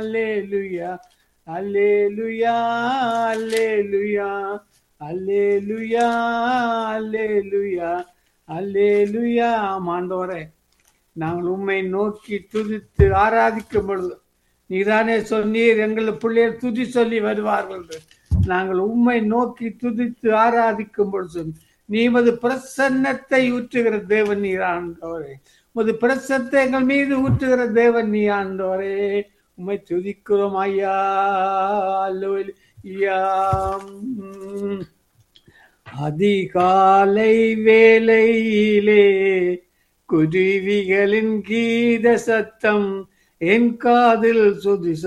அல்லேலுயா அல்லேலுயா அல்லேலுயா அல்லேலுயா அல்லேலுயா அல்லேலுயா ஆண்டவரே நாங்கள் உம்மை நோக்கி துதித்து ஆராதிக்கும் பொழுது நீதானே சொன்னீர் எங்கள் பிள்ளையர் துதி சொல்லி வருவார்கள் என்று. நாங்கள் உம்மை நோக்கி துதித்து ஆராதிக்கும் பொழுது நீமது பிரசன்னத்தை ஊற்றுகிற தேவன் நீர் ஆண்டவரே உமது பிரசன்னத்தை எங்கள் மீது ஊற்றுகிற தேவன் நீ ஆண்டவரே உம்மை துதிக்கிறோம் ஐயா அல்லேலூயா. உம். அதிகாலை வேளையிலே குருவிகளின் கீத சத்தம் என் காதில் சுதி